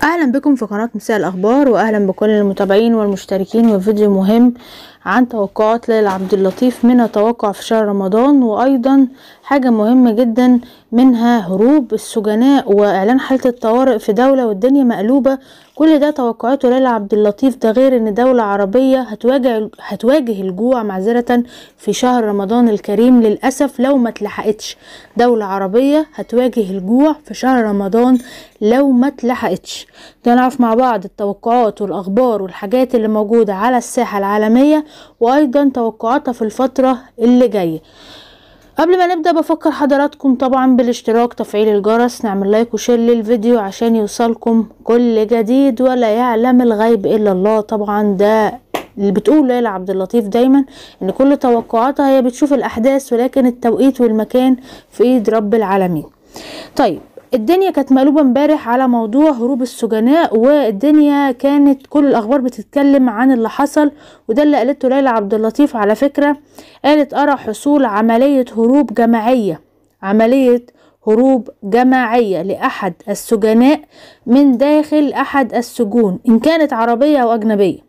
اهلا بكم في قناة مساء الاخبار واهلا بكل المتابعين والمشتركين وفيديو مهم عن توقعات ليلى عبد اللطيف منها توقع في شهر رمضان وايضا حاجة مهمة جدا منها هروب السجناء واعلان حالة الطوارئ في دولة والدنيا مقلوبة كل ده توقعاته ليلى عبد اللطيف ده غير ان دولة عربية هتواجه هتواجه الجوع معذرة في شهر رمضان الكريم للأسف لو ما اتلحقتش دولة عربية هتواجه الجوع في شهر رمضان لو ما اتلحقتش ده نعرف مع بعض التوقعات والاخبار والحاجات اللي موجودة على الساحة العالمية وايضا توقعاتها في الفترة اللي جاية قبل ما نبدأ بفكر حضراتكم طبعا بالاشتراك تفعيل الجرس نعمل لايك وشير للفيديو عشان يوصلكم كل جديد ولا يعلم الغيب الا الله طبعا ده اللي بتقول ليلى عبد اللطيف دايما ان كل توقعاتها هي بتشوف الاحداث ولكن التوقيت والمكان في ايد رب العالمين طيب الدنيا كانت مقلوبة امبارح على موضوع هروب السجناء والدنيا كانت كل الاخبار بتتكلم عن اللي حصل وده اللي قالته ليلى عبد اللطيف على فكرة قالت ارى حصول عملية هروب جماعية عملية هروب جماعية لأحد السجناء من داخل أحد السجون إن كانت عربية أو أجنبية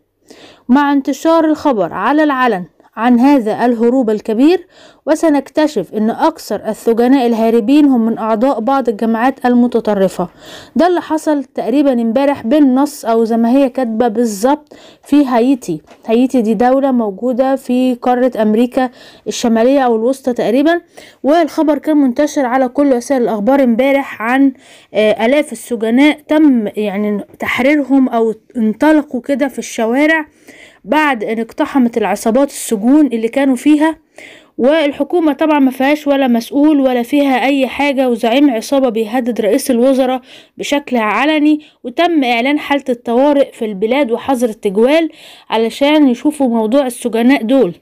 مع انتشار الخبر على العلن عن هذا الهروب الكبير وسنكتشف ان اكثر السجناء الهاربين هم من اعضاء بعض الجماعات المتطرفة ده اللي حصل تقريبا امبارح بالنص او زي ما هي كاتبة بالظبط في هايتي هايتي دي دولة موجودة في قارة امريكا الشمالية او الوسطى تقريبا والخبر كان منتشر على كل وسائل الاخبار امبارح عن الاف السجناء تم يعني تحريرهم او انطلقوا كده في الشوارع بعد ان اقتحمت العصابات السجون اللي كانوا فيها والحكومة طبعا ما فيهاش ولا مسؤول ولا فيها اي حاجة وزعيم عصابة بيهدد رئيس الوزراء بشكل علني وتم اعلان حالة الطوارئ في البلاد وحظر التجوال علشان يشوفوا موضوع السجناء دول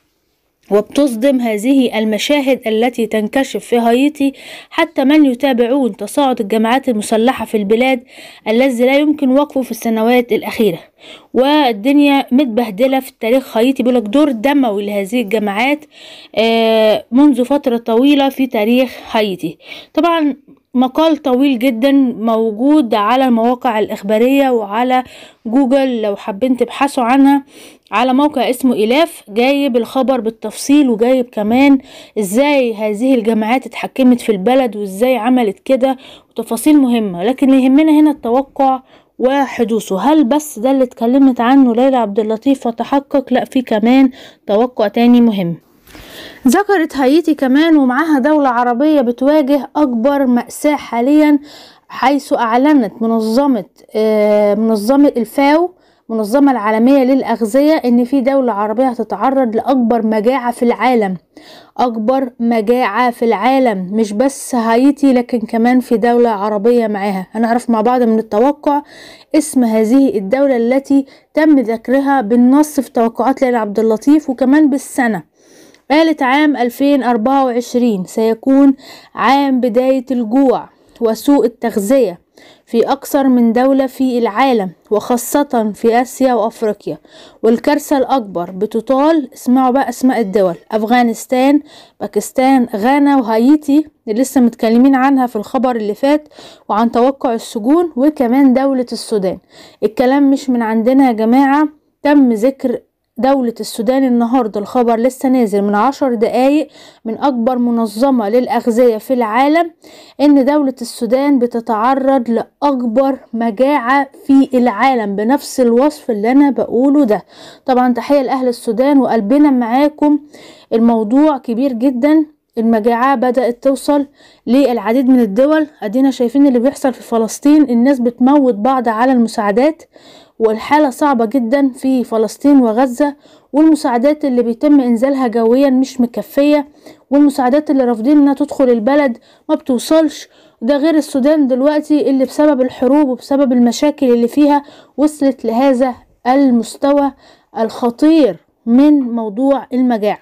وبتصدم هذه المشاهد التي تنكشف في هايتي حتى من يتابعون تصاعد الجماعات المسلحة في البلاد الذي لا يمكن وقفه في السنوات الأخيرة والدنيا متبهدلة في التاريخ هايتي بيقولك دور دموي لهذه الجماعات منذ فترة طويلة في تاريخ هايتي طبعا مقال طويل جدا موجود على المواقع الإخبارية وعلى جوجل لو حابين تبحثوا عنها على موقع اسمه إلاف جايب الخبر بالتفصيل وجايب كمان ازاي هذه الجماعات اتحكمت في البلد وازاي عملت كده وتفاصيل مهمة لكن اللي يهمنا هنا التوقع وحدوثه هل بس ده اللي اتكلمت عنه ليلى عبد اللطيف وتحقق لا في كمان توقع تاني مهم ذكرت هايتي كمان ومعاها دولة عربية بتواجه أكبر مأساة حاليا حيث أعلنت منظمة منظمة الفاو المنظمة العالمية للأغذية إن في دولة عربية هتتعرض لأكبر مجاعة في العالم أكبر مجاعة في العالم مش بس هايتي لكن كمان في دولة عربية معاها هنعرف مع بعض من التوقع اسم هذه الدولة التي تم ذكرها بالنص في توقعات ليلى عبد اللطيف وكمان بالسنة قالت عام 2024 سيكون عام بداية الجوع وسوء التغذية في أكثر من دولة في العالم وخاصة في آسيا وأفريقيا والكارثة الأكبر بتطال اسمعوا بقى أسماء الدول أفغانستان باكستان غانا وهايتي اللي لسه متكلمين عنها في الخبر اللي فات وعن توقع السجون وكمان دولة السودان الكلام مش من عندنا يا جماعة تم ذكر دولة السودان النهاردة الخبر لسه نازل من عشر دقايق من أكبر منظمة للأغذية في العالم إن دولة السودان بتتعرض لأكبر مجاعة في العالم بنفس الوصف اللي أنا بقوله ده طبعا تحية لأهل السودان وقلبنا معاكم الموضوع كبير جدا المجاعة بدأت توصل للعديد من الدول ادينا شايفين اللي بيحصل في فلسطين الناس بتموت بعض على المساعدات والحالة صعبة جدا في فلسطين وغزة والمساعدات اللي بيتم انزالها جويا مش مكفية والمساعدات اللي رافضين انها تدخل البلد ما بتوصلش ده غير السودان دلوقتي اللي بسبب الحروب وبسبب المشاكل اللي فيها وصلت لهذا المستوى الخطير من موضوع المجاعة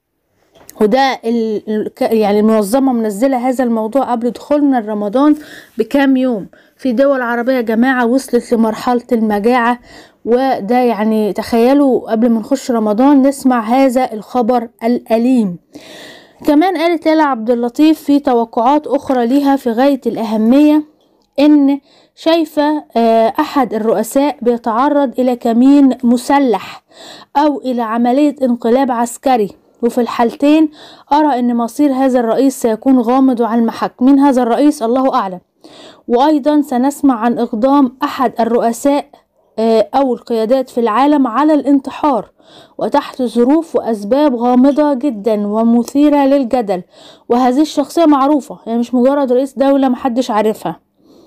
وده يعني المنظمة منزلة هذا الموضوع قبل دخولنا رمضان بكام يوم في دول عربية يا جماعة وصلت لمرحلة المجاعة وده يعني تخيلوا قبل ما نخش رمضان نسمع هذا الخبر الأليم كمان قالت ليلى عبد اللطيف في توقعات أخرى ليها في غاية الأهمية ان شايفة احد الرؤساء بيتعرض الى كمين مسلح او الى عملية انقلاب عسكري وفي الحالتين ارى ان مصير هذا الرئيس سيكون غامض وعن المحك مين هذا الرئيس الله اعلم وايضا سنسمع عن اقدام احد الرؤساء او القيادات في العالم على الانتحار وتحت ظروف واسباب غامضة جدا ومثيرة للجدل وهذه الشخصية معروفة يعني مش مجرد رئيس دولة محدش عارفها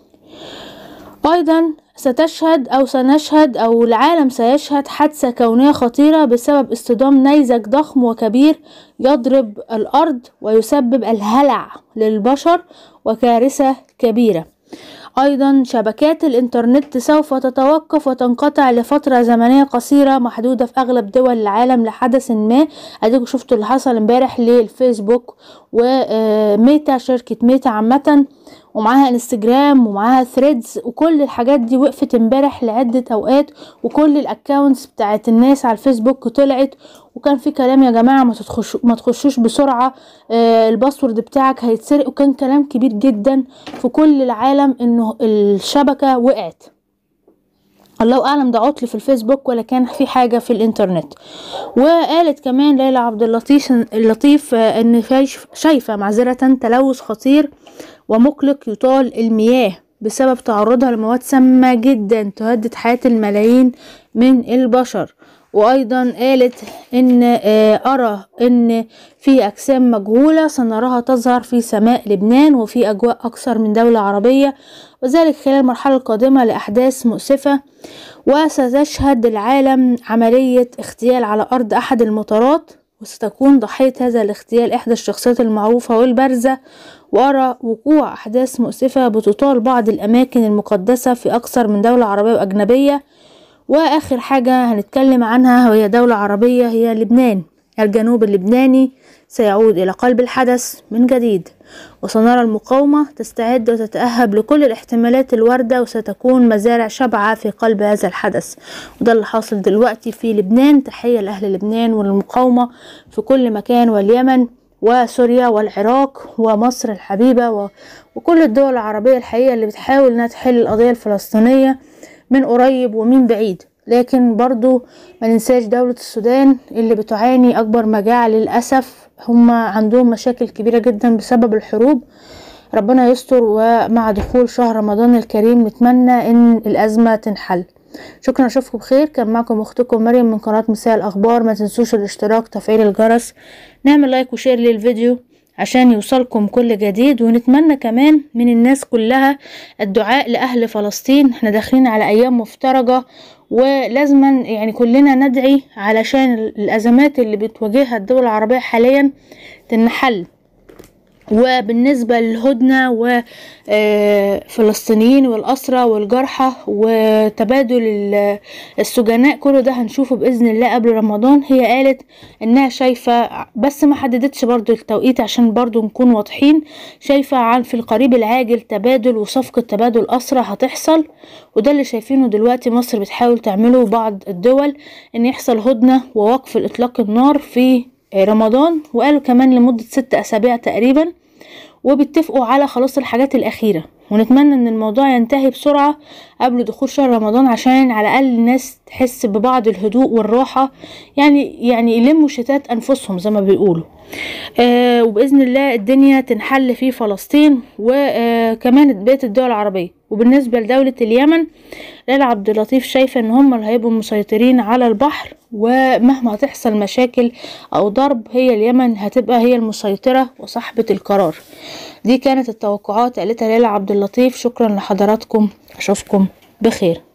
ايضا ستشهد او سنشهد او العالم سيشهد حادثة كونية خطيرة بسبب اصطدام نيزك ضخم وكبير يضرب الارض ويسبب الهلع للبشر وكارثة كبيرة ايضا شبكات الانترنت سوف تتوقف وتنقطع لفترة زمنية قصيرة محدودة في اغلب دول العالم لحدث ما اديكم شفتوا اللي حصل امبارح للفيسبوك وميتا شركة ميتا عامة ومعاها انستجرام ومعاها ثريدز وكل الحاجات دي وقفت امبارح لعدة اوقات وكل الاكونتس بتاعت الناس على الفيسبوك طلعت وكان في كلام يا جماعة ما تخشوا ما تخشوش بسرعة آه الباسورد بتاعك هيتسرق وكان كلام كبير جدا في كل العالم انه الشبكة وقعت الله اعلم ده عطل في الفيسبوك ولا كان في حاجه في الانترنت وقالت كمان ليلى عبد اللطيف اللطيف ان شايفه معذره تلوث خطير ومقلق يطال المياه بسبب تعرضها لمواد سامه جدا تهدد حياه الملايين من البشر وايضا قالت ان ارى ان في اجسام مجهوله سنراها تظهر في سماء لبنان وفي اجواء اكثر من دوله عربيه وذلك خلال المرحله القادمه لاحداث مؤسفه وستشهد العالم عمليه اغتيال على ارض احد المطارات وستكون ضحيه هذا الاغتيال احدى الشخصيات المعروفه والبارزه وأرى وقوع أحداث مؤسفة بتطال بعض الأماكن المقدسة في أكثر من دولة عربية وأجنبية واخر حاجة هنتكلم عنها وهي دولة عربية هي لبنان الجنوب اللبناني سيعود الى قلب الحدث من جديد وسنرى المقاومة تستعد وتتأهب لكل الاحتمالات الواردة وستكون مزارع شبعة في قلب هذا الحدث وده اللي حاصل دلوقتي في لبنان تحية لأهل لبنان والمقاومة في كل مكان واليمن وسوريا والعراق ومصر الحبيبة وكل الدول العربية الحقيقة اللي بتحاول انها تحل القضية الفلسطينية من قريب ومن بعيد لكن برضو ما ننساش دولة السودان اللي بتعاني أكبر مجاعة للأسف هم عندهم مشاكل كبيرة جدا بسبب الحروب ربنا يستر ومع دخول شهر رمضان الكريم نتمنى ان الأزمة تنحل شكرا اشوفكم بخير كان معكم اختكم مريم من قناة مساء الاخبار ما تنسوش الاشتراك تفعيل الجرس نعمل لايك وشير للفيديو عشان يوصلكم كل جديد ونتمنى كمان من الناس كلها الدعاء لأهل فلسطين احنا داخلين على أيام مفترجة ولازما يعني كلنا ندعي علشان الأزمات اللي بتواجهها الدول العربية حاليا تنحل وبالنسبة للهدنة وفلسطينيين والأسرى والجرحى وتبادل السجناء كل ده هنشوفه بإذن الله قبل رمضان هي قالت إنها شايفة بس ما حددتش برضو التوقيت عشان برضو نكون واضحين شايفة عن في القريب العاجل تبادل وصفقة تبادل أسرى هتحصل وده اللي شايفينه دلوقتي مصر بتحاول تعمله بعض الدول إن يحصل هدنة ووقف الإطلاق النار في رمضان وقالوا كمان لمدة ست أسابيع تقريبا وبيتفقوا على خلاص الحاجات الأخيرة ونتمنى ان الموضوع ينتهي بسرعة قبل دخول شهر رمضان عشان على الأقل الناس تحس ببعض الهدوء والراحة يعني يعني يلموا شتات أنفسهم زي ما بيقولوا آه وبإذن الله الدنيا تنحل في فلسطين وكمان آه بقية الدول العربية وبالنسبة لدولة اليمن ليلى عبد اللطيف شايفة ان هم اللي هيبقوا مسيطرين على البحر ومهما هتحصل مشاكل او ضرب هي اليمن هتبقى هي المسيطرة وصاحبة القرار دي كانت التوقعات قالتها ليلى عبد اللطيف شكرا لحضراتكم اشوفكم بخير